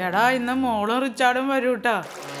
എടാ ഇന്ന് മോളും റിച്ചാർഡും വരൂട്ടാ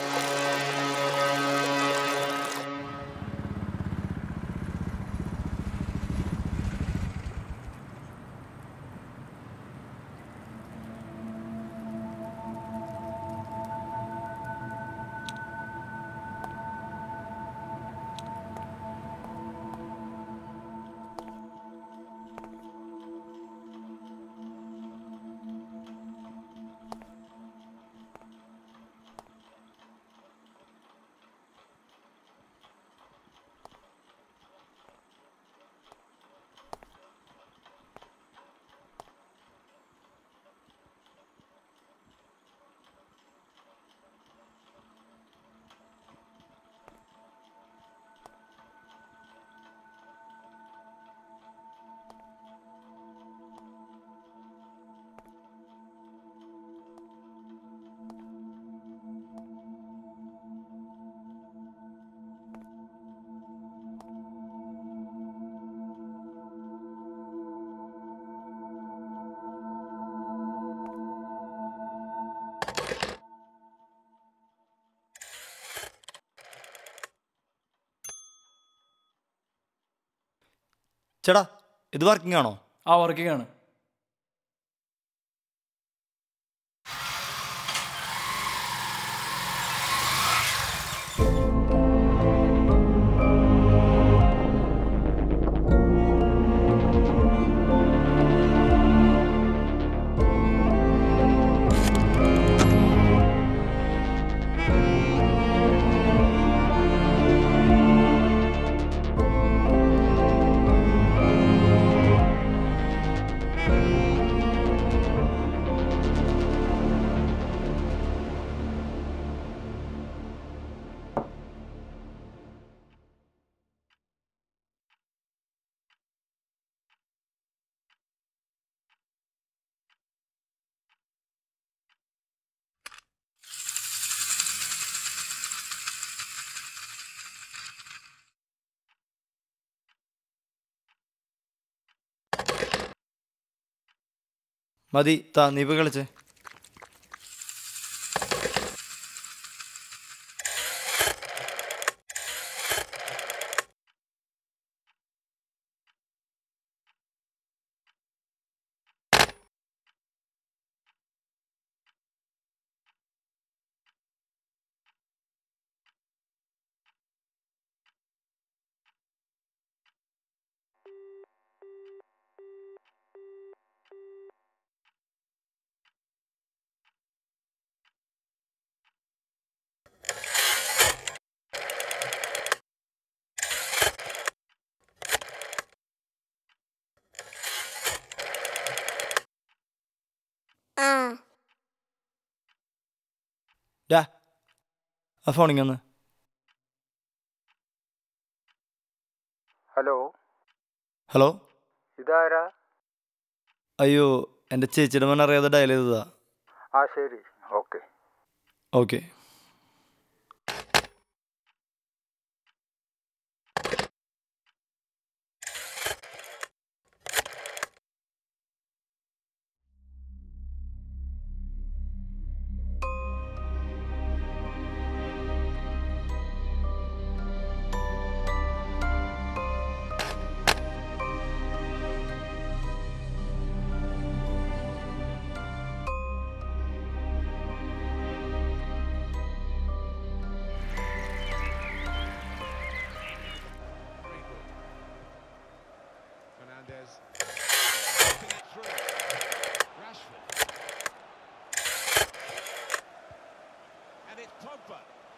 ചേട്ടാ ഇത് വർക്കിംഗ് ആണോ ആ വർക്കിംഗ് ആണ് മതി താ നീ പോയി കളിച്ചേ ആ ഡാ ആ ഫോണിങ് ഒന്ന് ഹലോ ഹലോ ഇതാരാ അയ്യോ എൻ്റെ ചേച്ചിയുടെ മോൻ അറിയാതെ ഡയൽ ചെയ്തതാ ആ ശരി okay okay Fernandez. Putting it through. Rashford. And it's Pogba.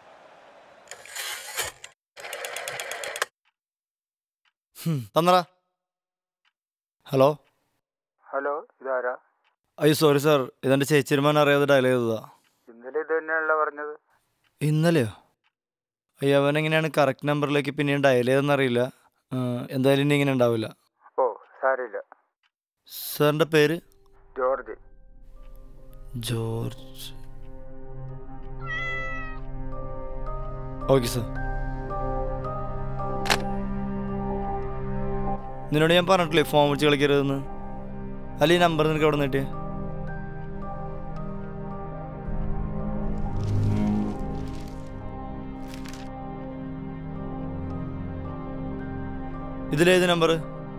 തന്നടാ ഹലോ ഹലോ ഇതാരാ അയ്യോ സോറി സാർ ഇതെൻ്റെ ചേച്ചിയുടെ മോൻ അറിയാതെ ഡയൽ ചെയ്തതാ ഇന്നലെ ഇത് തന്നെയാണല്ലോ പറഞ്ഞത് ഇന്നലെയോ അയ്യോ അവൻ എങ്ങനെയാണ് കറക്റ്റ് നമ്പറിലേക്ക് പിന്നെയും ഡയൽ ചെയ്തെന്നറിയില്ല ആ, എന്തായാലും ഇനി ഇങ്ങനെ ഉണ്ടാവില്ല ഓ സാരില്ല സാറിൻ്റെ പേര് ജോർജ് ജോർജ് ഓക്കെ സാർ നിന്നോട് ഞാൻ പറഞ്ഞിട്ടില്ലേ ഫോൺ വിളിച്ച് കളിക്കരുതെന്ന് അല്ല ഈ നമ്പർ നിനക്ക് എവിടെ നിന്ന് കിട്ടിയേ ഇതിലേത് number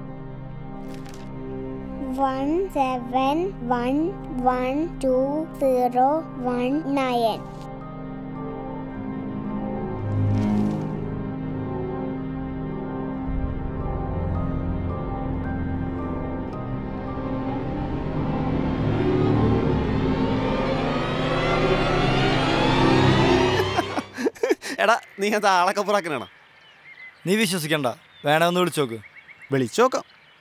one seven one one two zero one nine. എടാ നീ എന്താ ആളൊക്കെ പുറക്കണാണ് നീ വിശ്വസിക്കണ്ട വേണേ ഒന്ന് വിളിച്ചു നോക്ക് വിളിച്ചു നോക്കാം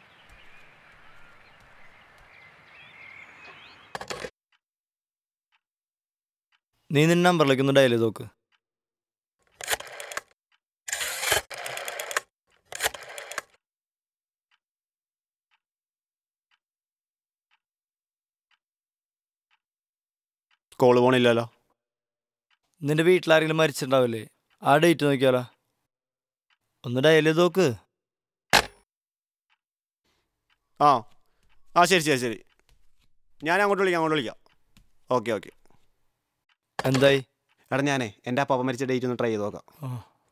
നീ നിന്റെ നമ്പറിലേക്ക് ഒന്ന് ഡയൽ ചെയ്ത് നോക്ക് കോള് പോണില്ലല്ലോ നിന്റെ വീട്ടിലാരെങ്കിലും മരിച്ചിട്ടുണ്ടാവില്ലേ ആ ഡേറ്റ് നോക്കിയാലോ ഒന്ന് ഡയൽ ചെയ്ത് നോക്ക് ആ ആ ശരി ശരി ശരി ഞാൻ അങ്ങോട്ട് വിളിക്കാം അങ്ങോട്ട് വിളിക്കാം ഓക്കെ ഓക്കെ എന്തായി എടാ ഞാനേ എൻ്റെ അപ്പാപ്പ മരിച്ച ഡേറ്റ് ഒന്ന് ട്രൈ ചെയ്ത് നോക്കാം ആ.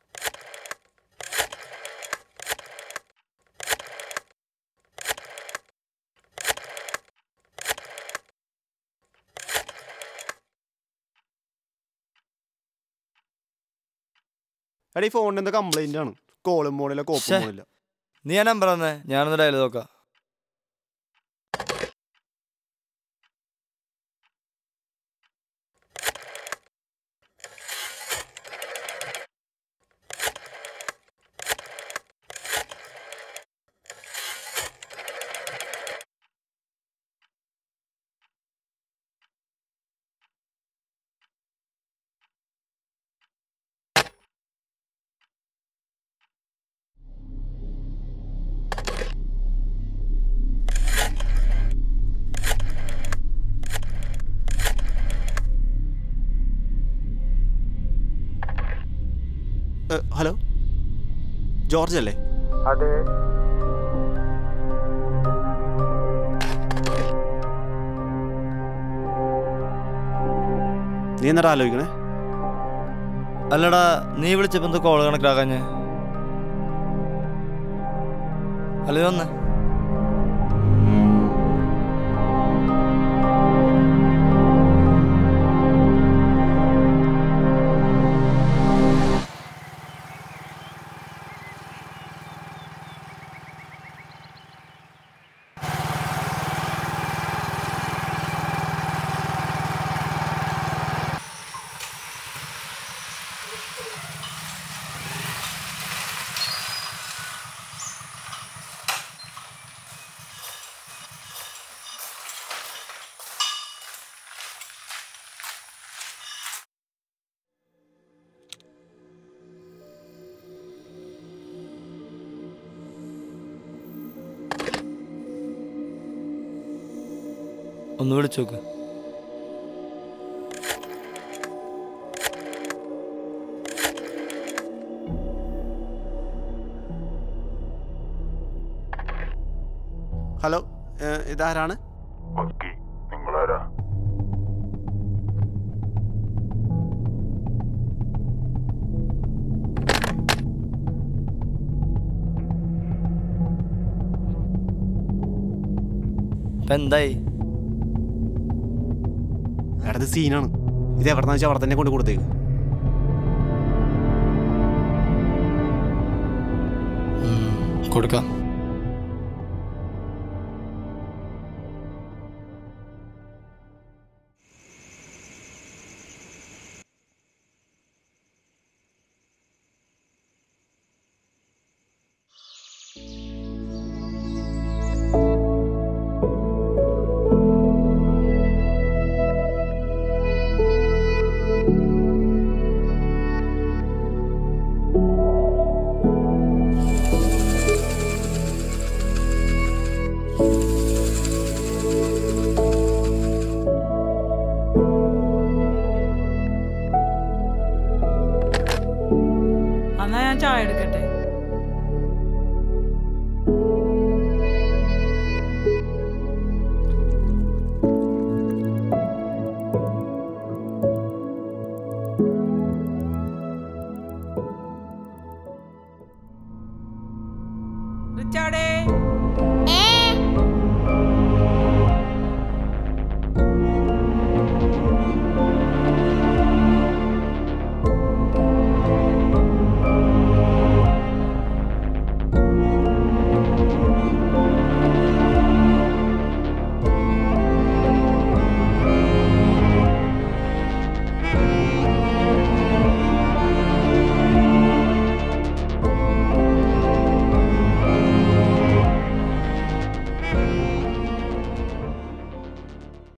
എടാ ഈ ഫോണിൻ്റെ എന്താ കംപ്ലൈൻ്റ് ആണ് കോളും പോണില്ല കോപ്പും ശ്ശേ. പോണില്ല നീ ആ നമ്പർ തന്നെ ഞാനൊന്ന് ഡയൽ ചെയ്ത് നോക്കാം ഏ, ഹലോ ജോർജ് അല്ലേ അതെ നീ എന്നിട്ട് ആലോചിക്കണേ അല്ലടാ നീ വിളിച്ചപ്പോ എന്താ കോള് കണക്കാക്കാഞ്ഞ് അല്ലേ വന്ന് ഒന്ന് വിളിച്ചു നോക്ക് ഹലോ ഏ, ഇതാരാണ് മക്കി നിങ്ങളാരാ ഇപ്പൊ എന്തായി എടാ ഇത് സീനാണ് ഇത് എവിടെന്ന് വെച്ചാൽ അവിടെ തന്നെ കൊണ്ട് കൊടുത്തേക്ക് ഉം, കൊടുക്കാം എന്നാ ഞാൻ ചായ എടുക്കട്ടെ